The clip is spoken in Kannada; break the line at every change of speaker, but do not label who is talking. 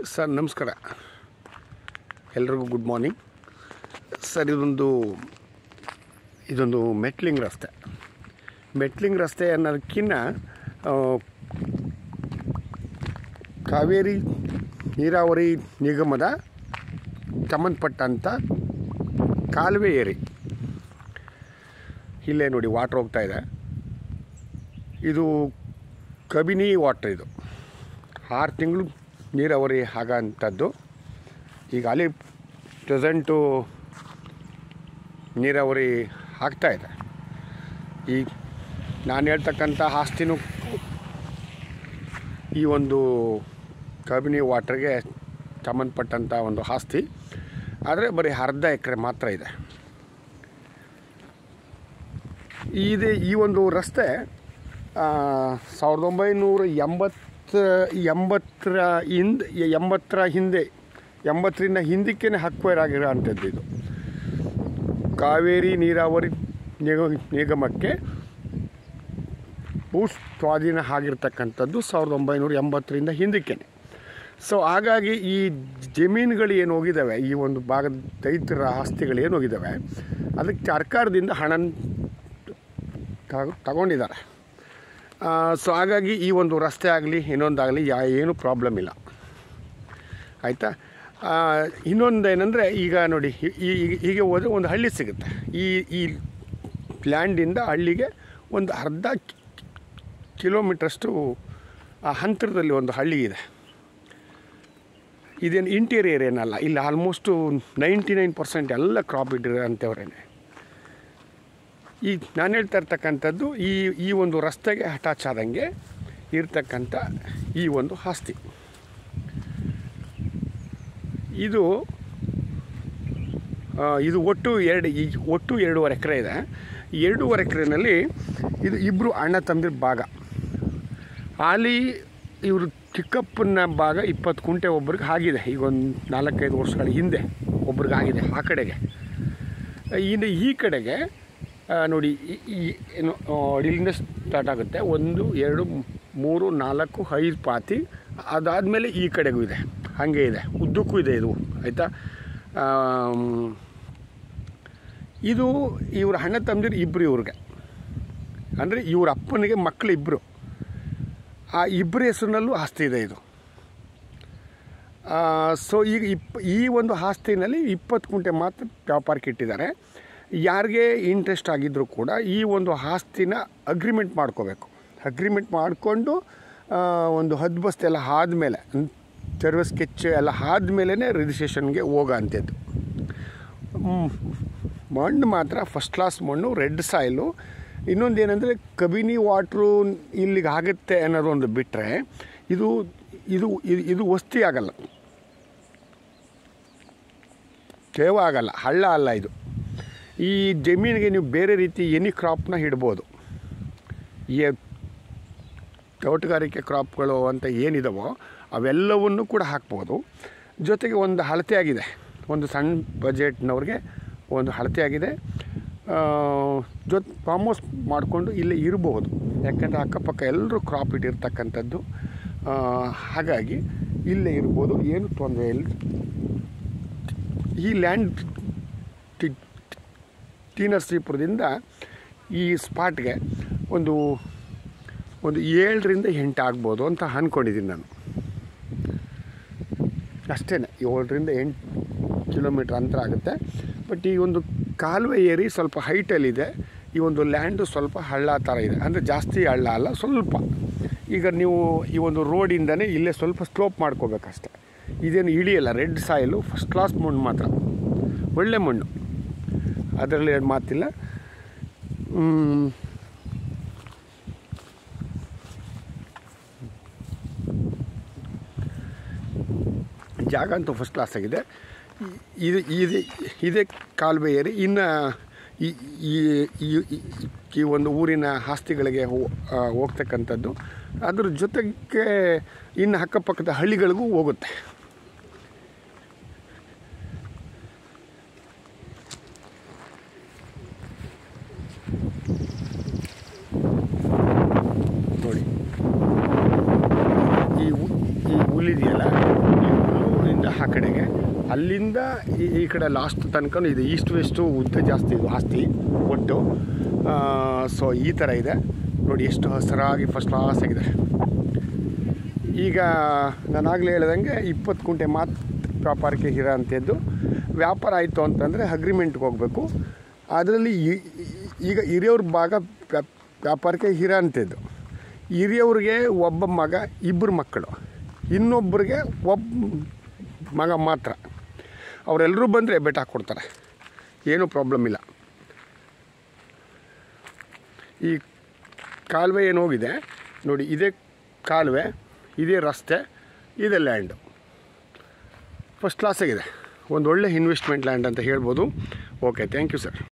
ಸರ್ ನಮಸ್ಕಾರ ಎಲ್ರಿಗೂ ಗುಡ್ ಮಾರ್ನಿಂಗ್ ಸರ್ ಇದೊಂದು ಇದೊಂದು ಮೆಟ್ಲಿಂಗ್ ರಸ್ತೆ ಮೆಟ್ಲಿಂಗ್ ರಸ್ತೆ ಅನ್ನೋದಕ್ಕಿಂತ ಆ, ಕಾವೇರಿ ನೀರಾವರಿ ನಿಗಮದ ಸಂಬಂಧಪಟ್ಟಂಥ ಕಾಲುವೆ ಏರಿ ಇಲ್ಲೇ ನೋಡಿ ವಾಟ್ರ್ ಹೋಗ್ತಾ ಇದೆ ಇದು ಕಬಿನಿ ವಾಟ್ರ್ ಇದು ಆರು ತಿಂಗಳು ನೀರಾವರಿ ಆಗೋಂಥದ್ದು ಈಗ ಅಲ್ಲಿ ಪ್ರೆಸೆಂಟು ನೀರಾವರಿ ಆಗ್ತಾ ಇದೆ ಈ ನಾನು ಹೇಳ್ತಕ್ಕಂಥ ಆಸ್ತಿನೂ ಈ ಒಂದು ಕಬಿನಿ ವಾಟ್ರಿಗೆ ಸಂಬಂಧಪಟ್ಟಂಥ ಒಂದು ಆಸ್ತಿ ಆದರೆ ಬರೀ ಅರ್ಧ ಎಕರೆ ಮಾತ್ರ ಇದೆ ಇದೆ ಈ ಒಂದು ರಸ್ತೆ ಆ, ಸಾವಿರದ ಒಂಬೈನೂರ ಎಂಬತ್ತ ಎಂಬತ್ತರ ಹಿಂದೆ ಎಂಬತ್ತರ ಹಿಂದೆ ಎಂಬತ್ತರಿಂದ ಹಿಂದಕ್ಕೇ ಅಕ್ವೈರ್ ಆಗಿರೋ ಅಂಥದ್ದು ಇದು ಕಾವೇರಿ ನೀರಾವರಿ ನಿಗ ನಿಗಮಕ್ಕೆ ಭೂ ಸ್ವಾಧೀನ ಆಗಿರ್ತಕ್ಕಂಥದ್ದು ಸಾವಿರದ ಒಂಬೈನೂರ ಎಂಬತ್ತರಿಂದ ಹಿಂದಕ್ಕೆ ಸೊ ಹಾಗಾಗಿ ಈ ಜಮೀನುಗಳು ಏನು ಹೋಗಿದ್ದಾವೆ ಈ ಒಂದು ಭಾಗದ ರೈತರ ಆಸ್ತಿಗಳು ಏನು ಹೋಗಿದ್ದಾವೆ ಅದಕ್ಕೆ ಸರ್ಕಾರದಿಂದ ಹಣ ತಗ- ತಗೊಂಡಿದ್ದಾರೆ ಸೊ ಹಾಗಾಗಿ ಈ ಒಂದು ರಸ್ತೆ ಆಗಲಿ ಇನ್ನೊಂದಾಗಲಿ ಯಾ ಏನು ಪ್ರಾಬ್ಲಮ್ ಇಲ್ಲ ಆಯಿತಾ ಇನ್ನೊಂದು ಏನಂದರೆ ಈಗ ನೋಡಿ ಈ- ಈ- ಹೀಗೆ ಹೋದರೆ ಒಂದು ಹಳ್ಳಿ ಸಿಗುತ್ತೆ ಈ ಈ ಲ್ಯಾಂಡಿಂದ ಹಳ್ಳಿಗೆ ಒಂದು ಅರ್ಧ ಕಿಲೋಮೀಟ್ರಷ್ಟು ಆ ಹಂತರದಲ್ಲಿ ಒಂದು ಹಳ್ಳಿ ಇದೆ ಇದೇನು ಇಂಟೀರಿಯರ್ ಏನಲ್ಲ ಇಲ್ಲಿ ಆಲ್ಮೋಸ್ಟು ನೈಂಟಿ ನೈನ್ ಪರ್ಸೆಂಟ್ ಎಲ್ಲ ಕ್ರಾಪ್ ಇಟ್ಟಿರೋಂಥವ್ರೇನೆ ಈ ನಾನು ಹೇಳ್ತಾ ಇರ್ತಕ್ಕಂಥದ್ದು ಈ ಈ ಒಂದು ರಸ್ತೆಗೆ ಅಟ್ಯಾಚ್ ಆದಂಗೆ ಇರ್ತಕ್ಕಂಥ ಈ ಒಂದು ಆಸ್ತಿ ಇದು ಆ, ಇದು ಒಟ್ಟು ಎರಡು ಈ ಒಟ್ಟು ಎರಡೂವರೆ ಎಕರೆ ಇದೆ ಈ ಎರಡೂವರೆ ಎಕರೆನಲ್ಲಿ ಇದು ಇಬ್ಬರು ಅಣ್ಣ ತಮ್ಮದಿರ ಭಾಗ ಅಲ್ಲಿ ಇವರು ಚಿಕ್ಕಪ್ಪನ ಭಾಗ ಇಪ್ಪತ್ತು ಕುಂಟೆ ಒಬ್ರಿಗೆ ಆಗಿದೆ ಈಗ ಒಂದು ನಾಲ್ಕೈದು ವರ್ಷಗಳ ಹಿಂದೆ ಒಬ್ರಿಗೆ ಆಗಿದೆ ಆ ಕಡೆಗೆ ಇನ್ನು ಈ ಕಡೆಗೆ ಆ, ನೋಡಿ ಈ- ಈ ಏನು ಆ, ಇಲ್ಲಿಂದ ಸ್ಟಾರ್ಟ್ ಆಗುತ್ತೆ ಒಂದು ಎರಡು ಮೂರು ನಾಲ್ಕು ಐದು ಪಾತಿ ಅದಾದಮೇಲೆ ಈ ಕಡೆಗೂ ಇದೆ ಹಾಗೆ ಇದೆ ಉದ್ದಕ್ಕೂ ಇದೆ ಇದು ಆಯಿತಾ ಇದು ಇವ್ರ ಅಣ್ಣ ತಮ್ಮದಿರು ಇಬ್ಬರು ಇವ್ರಿಗೆ ಅಂದರೆ ಇವ್ರ ಅಪ್ಪನಿಗೆ ಮಕ್ಕಳು ಇಬ್ಬರು ಆ ಇಬ್ಬರ ಹೆಸರಿನಲ್ಲೂ ಆಸ್ತಿ ಇದೆ ಇದು ಸೊ ಈಗ ಇಪ್ ಈ ಒಂದು ಆಸ್ತಿನಲ್ಲಿ ಇಪ್ಪತ್ತು ಕುಂಟೆ ಮಾತ್ರ ವ್ಯಾಪಾರಕ್ಕೆ ಇಟ್ಟಿದ್ದಾರೆ ಯಾರಿಗೆ ಇಂಟ್ರೆಸ್ಟ್ ಆಗಿದ್ದರೂ ಕೂಡ ಈ ಒಂದು ಆಸ್ತಿನ ಅಗ್ರಿಮೆಂಟ್ ಮಾಡ್ಕೋಬೇಕು ಅಗ್ರಿಮೆಂಟ್ ಮಾಡಿಕೊಂಡು ಒಂದು ಹದ್ದು ಬಸ್ತು ಎಲ್ಲ ಆದಮೇಲೆ ಸರ್ವಿಸ್ ಸ್ಕೆಚ್ ಎಲ್ಲ ಆದಮೇಲೆ ರಿಜಿಸ್ಟ್ರೇಷನ್ಗೆ ಹೋಗೋ ಅಂಥದ್ದು ಮ್, ಮಣ್ಣು ಮಾತ್ರ ಫಸ್ಟ್ ಕ್ಲಾಸ್ ಮಣ್ಣು ರೆಡ್ ಸಾಯಿಲು ಇನ್ನೊಂದು ಏನಂದರೆ ಕಬಿನಿ ವಾಟ್ರು ಇಲ್ಲಿಗೆ ಆಗುತ್ತೆ ಅನ್ನೋದೊಂದು ಬಿಟ್ಟರೆ ಇದು ಇದು ಇದು- ಇದು ವಸ್ತಿ ಆಗಲ್ಲ ತೇವ ಆಗಲ್ಲ ಹಳ್ಳ ಅಲ್ಲ ಇದು ಈ ಜಮೀನಿಗೆ ನೀವು ಬೇರೆ ರೀತಿ ಎನಿ ಕ್ರಾಪ್ನ ಇಡ್ಬೋದು ಈ ತೋಟಗಾರಿಕೆ ಕ್ರಾಪ್ಗಳು ಅಂತ ಏನಿದಾವೋ ಅವೆಲ್ಲವನ್ನು ಕೂಡ ಹಾಕ್ಬೋದು ಜೊತೆಗೆ ಒಂದು ಅಳತೆ ಆಗಿದೆ ಒಂದು ಸಣ್ಣ ಬಜೆಟ್ನವ್ರಿಗೆ ಒಂದು ಅಳತೆ ಆಗಿದೆ ಜೊತೆ ಫಾರ್ಮ್ ಹೌಸ್ ಮಾಡಿಕೊಂಡು ಇಲ್ಲೇ ಇರಬಹುದು ಯಾಕಂದರೆ ಅಕ್ಕಪಕ್ಕ ಎಲ್ಲರೂ ಕ್ರಾಪ್ ಇಟ್ಟಿರ್ತಕ್ಕಂಥದ್ದು ಆ, ಹಾಗಾಗಿ ಇಲ್ಲೇ ಇರ್ಬೋದು ಏನು ತೊಂದರೆ ಇಲ್ಲ ಈ ಲ್ಯಾಂಡ್ ಟಿ ಟಿ ನರಸೀಪುರದಿಂದ ಈ ಸ್ಪಾಟ್ಗೆ ಒಂದು ಒಂದು ಏಳರಿಂದ ಎಂಟು ಆಗ್ಬೋದು ಅಂತ ಅಂದ್ಕೊಂಡಿದ್ದೀನಿ ನಾನು ಅಷ್ಟೇ ಏಳರಿಂದ ಎಂಟು ಕಿಲೋಮೀಟ್ರ್ ಅಂತರ ಆಗುತ್ತೆ ಬಟ್ ಈ ಒಂದು ಕಾಲುವೆ ಏರಿ ಸ್ವಲ್ಪ ಹೈಟಲ್ಲಿದೆ ಈ ಒಂದು ಲ್ಯಾಂಡು ಸ್ವಲ್ಪ ಹಳ್ಳ ಥರ ಇದೆ ಅಂದರೆ ಜಾಸ್ತಿ ಹಳ್ಳ ಅಲ್ಲ ಸ್ವಲ್ಪ ಈಗ ನೀವು ಈ ಒಂದು ರೋಡಿಂದನೇ ಇಲ್ಲೇ ಸ್ವಲ್ಪ ಸ್ಲೋಪ್ ಮಾಡ್ಕೋಬೇಕಷ್ಟೆ ಇದೇನು ಇಳಿಯಲ್ಲ ರೆಡ್ ಸಾಯಿಲು ಫಸ್ಟ್ ಕ್ಲಾಸ್ ಮಣ್ಣು ಮಾತ್ರ ಒಳ್ಳೆ ಮಣ್ಣು ಅದರಲ್ಲಿ ಎರಡು ಮಾತಿಲ್ಲ ಮ್, ಜಾಗ ಅಂತೂ ಫಸ್ಟ್ ಕ್ಲಾಸ್ ಆಗಿದೆ ಈ- ಇದು ಇದೆ ಇದೇ ಕಾಲುವೆ ಏರಿ ಇನ್ನು ಈ ಈ- ಈ- ಈ- ಈ ಒಂದು ಊರಿನ ಆಸ್ತಿಗಳಿಗೆ ಹೋ- ಆ, ಹೋಗ್ತಕ್ಕಂಥದ್ದು ಅದ್ರ ಜೊತೆಗೆ ಇನ್ನು ಅಕ್ಕಪಕ್ಕದ ಹಳ್ಳಿಗಳಿಗೂ ಹೋಗುತ್ತೆ ನೋಡಿ ಈ ಹು- ಈ ಹುಲ್ಲಿದೆಯಲ್ಲ ಈ ಹುಲ್ಲು ಇಲ್ಲಿಂದ ಆ ಕಡೆಗೆ ಅಲ್ಲಿಂದ ಈ ಈ ಕಡೆ ಲಾಸ್ಟ್ ತನಕ ಇದೆ ಈಸ್ಟ್ ವೆಸ್ಟು ಉದ್ದ ಜಾಸ್ತಿ ಇದು ಆಸ್ತಿ ಒಟ್ಟು ಸೊ ಈ ಥರ ಇದೆ ನೋಡಿ ಎಷ್ಟು ಹಸಿರಾಗಿ ಫಸ್ಟ್ ಕ್ಲಾಸ್ ಆಗಿದೆ ಈಗ ನಾನು ಆಗಲೇ ಹೇಳ್ದಂಗೆ ಇಪ್ಪತ್ತು ಕುಂಟೆ ಮಾತ್ರ ವ್ಯಾಪಾರಕ್ಕೆ ಹಿರ ಅಂತಿದ್ದು ವ್ಯಾಪಾರ ಆಯಿತು ಅಂತಂದರೆ ಅಗ್ರಿಮೆಂಟ್ಗೆ ಹೋಗಬೇಕು ಅದರಲ್ಲಿ ಈ- ಈ- ಈಗ ಹಿರಿಯವ್ರ ಭಾಗ ವ್ಯಾಪ್- ವ್ಯಾಪಾರಕ್ಕೆ ಹಿರ ಅಂತಿದ್ದು ಹಿರಿಯವ್ರಿಗೆ ಒಬ್ಬ ಮಗ ಇಬ್ಬರು ಮಕ್ಕಳು ಇನ್ನೊಬ್ಬರಿಗೆ ಒಬ್ಬ ಮಗ ಮಾತ್ರ ಅವರೆಲ್ಲರೂ ಬಂದರೆ ಬೆಟ್ ಹಾಕ್ಕೊಡ್ತಾರೆ ಏನೂ ಪ್ರಾಬ್ಲಮ್ ಇಲ್ಲ ಈ ಕಾಲುವೆ ಏನು ಹೋಗಿದೆ ನೋಡಿ ಇದೇ ಕಾಲುವೆ ಇದೇ ರಸ್ತೆ ಇದೇ ಲ್ಯಾಂಡು ಫಸ್ಟ್ ಕ್ಲಾಸಾಗಿದೆ ಒಂದು ಒಳ್ಳೆ ಇನ್ವೆಸ್ಟ್ಮೆಂಟ್ ಲ್ಯಾಂಡ್ ಅಂತ ಹೇಳ್ಬೋದು ಓಕೆ ಥ್ಯಾಂಕ್ ಯು ಸರ್